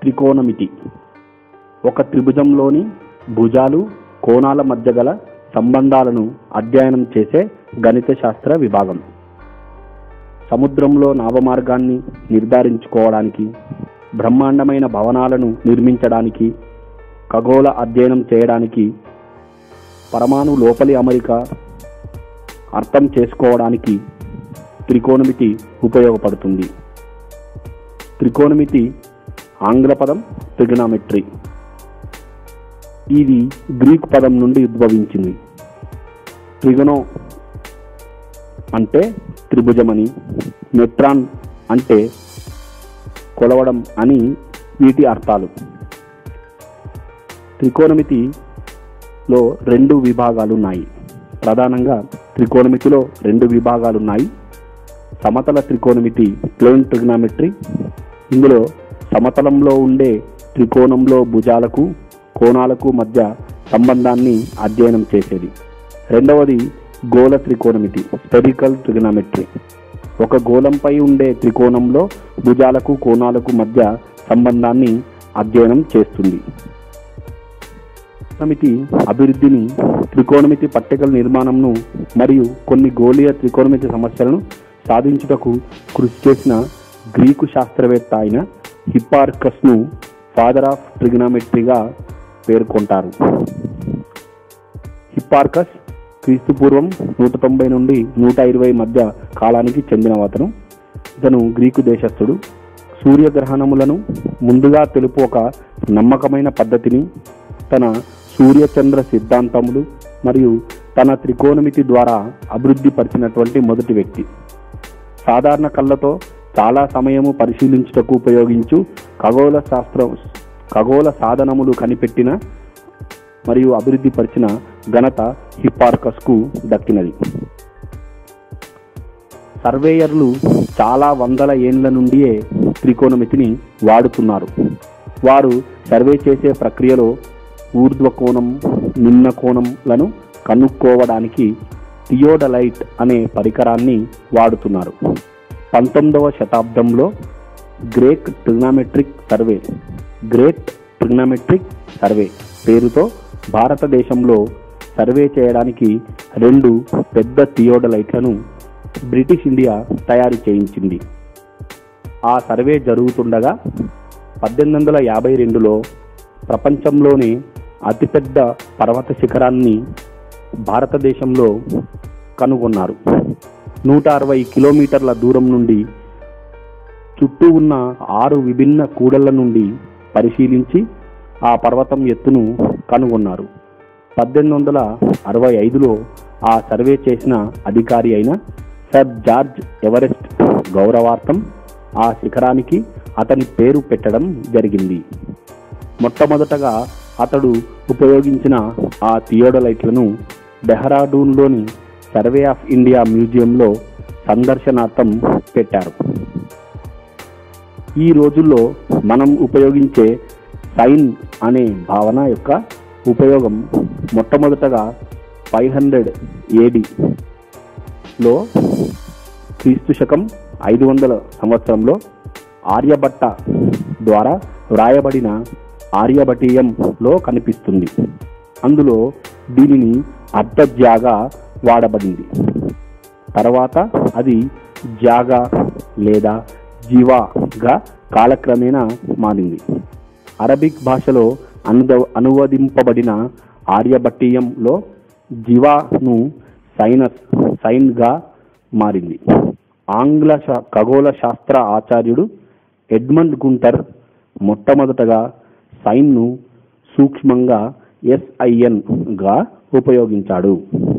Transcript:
త్రికోణమితి ఒక త్రిభుజంలోని భుజాలు కోణాల మధ్య గల సంబంధాలను అధ్యయనం చేసే గణిత శాస్త్ర విభాగం సముద్రంలో నావమార్గాన్ని నిర్ధారించుకోవడానికి బ్రహ్మాండమైన భవనాలను నిర్మించడానికి ఖగోళ అధ్యయనం చేయడానికి పరమాణు లోపలి అమరిక అర్థం చేసుకోవడానికి త్రికోణమితి ఉపయోగపడుతుంది త్రికోణమితి ఆంగ్ల పదం ట్రిగనామెట్రీ ఇది గ్రీక్ పదం నుండి ఉద్భవించింది ట్రిగనో అంటే త్రిభుజమని మెట్రాన్ అంటే కొలవడం అని వీటి అర్థాలు త్రికోణమితిలో రెండు విభాగాలు ఉన్నాయి ప్రధానంగా త్రికోణమితిలో రెండు విభాగాలు ఉన్నాయి సమతల త్రికోణమితి ప్లేన్ ట్రిగ్నామెట్రీ ఇందులో సమతలంలో ఉండే త్రికోణంలో భుజాలకు కోణాలకు మధ్య సంబంధాన్ని అధ్యయనం చేసేది రెండవది గోళ త్రికోణమితి స్పెరికల్ ట్రిగనామెట్రీ ఒక గోళంపై ఉండే త్రికోణంలో భుజాలకు కోణాలకు మధ్య సంబంధాన్ని అధ్యయనం చేస్తుంది త్రికోణమితి అభివృద్ధిని త్రికోణమితి పట్టికల నిర్మాణంను మరియు కొన్ని గోళీయ త్రికోణమితి సమస్యలను సాధించుటకు కృషి చేసిన గ్రీకు శాస్త్రవేత్త అయిన హిప్పార్కస్ను ఫాదర్ ఆఫ్ ట్రిగనామెట్రీగా పేర్కొంటారు హిప్పార్కస్ క్రీస్తు పూర్వం నూట తొంభై నుండి నూట ఇరవై మధ్య కాలానికి చెందిన అతను ఇతను గ్రీకు దేశస్థుడు సూర్యగ్రహణములను ముందుగా తెలుపు ఒక నమ్మకమైన పద్ధతిని తన సూర్యచంద్ర సిద్ధాంతములు మరియు తన త్రికోణమితి ద్వారా అభివృద్ధి పరిచినటువంటి మొదటి వ్యక్తి సాధారణ కళ్ళతో చాలా సమయము పరిశీలించుటకు ఉపయోగించు ఖగోళ శాస్త్రం ఖగోళ సాధనములు కనిపెట్టిన మరియు అభివృద్ధి పరిచిన ఘనత హిప్పార్కస్కు దక్కినది సర్వేయర్లు చాలా వందల ఏండ్ల నుండియే త్రికోణమితిని వాడుతున్నారు వారు సర్వే చేసే ప్రక్రియలో ఊర్ధ్వ కోణం నిమ్న కోణంలను కనుక్కోవడానికి థియోడలైట్ అనే పరికరాన్ని వాడుతున్నారు పంతొమ్మిదవ శతాబ్దంలో great trigonometric survey great trigonometric survey పేరుతో భారతదేశంలో సర్వే చేయడానికి రెండు పెద్ద థియోడలైట్లను బ్రిటిష్ ఇండియా తయారు చేయించింది ఆ సర్వే జరుగుతుండగా పద్దెనిమిది వందల యాభై రెండులో ప్రపంచంలోనే అతిపెద్ద పర్వత శిఖరాన్ని భారతదేశంలో కనుగొన్నారు నూట అరవై కిలోమీటర్ల దూరం నుండి చుట్టూ ఉన్న ఆరు విభిన్న కూడళ్ల నుండి పరిశీలించి ఆ పర్వతం ఎత్తును కనుగొన్నారు పద్దెనిమిది వందల అరవై ఐదులో ఆ సర్వే చేసిన అధికారి అయిన సర్ జార్జ్ ఎవరెస్ట్ గౌరవార్థం ఆ శిఖరానికి అతని పేరు పెట్టడం జరిగింది మొట్టమొదటగా అతడు ఉపయోగించిన ఆ థియోడలైట్లను డెహ్రాడూన్లోని సర్వే ఆఫ్ ఇండియా మ్యూజియంలో సందర్శనార్థం పెట్టారు ఈ రోజుల్లో మనం ఉపయోగించే సైన్ అనే భావన యొక్క ఉపయోగం మొట్టమొదటగా ఫైవ్ హండ్రెడ్ ఏడిలో క్రీస్తు శకం ఐదు వందల సంవత్సరంలో ఆర్యభట్ట ద్వారా వ్రాయబడిన ఆర్యభటీయంలో కనిపిస్తుంది అందులో దీనిని అర్ధజ్యాగా వాడబడింది తర్వాత అది జాగా లేదా జీవాగా కాలక్రమేణా మారింది అరబిక్ భాషలో అనుద అనువదింపబడిన ఆర్యభట్టీయంలో జివాను సైనస్ సైన్గా మారింది ఆంగ్ల శా- ఖగోళ శాస్త్ర ఆచార్యుడు ఎడ్మండ్ గుంటర్ మొట్టమొదటగా సైన్ను సూక్ష్మంగా ఎస్ఐఎన్గా ఉపయోగించాడు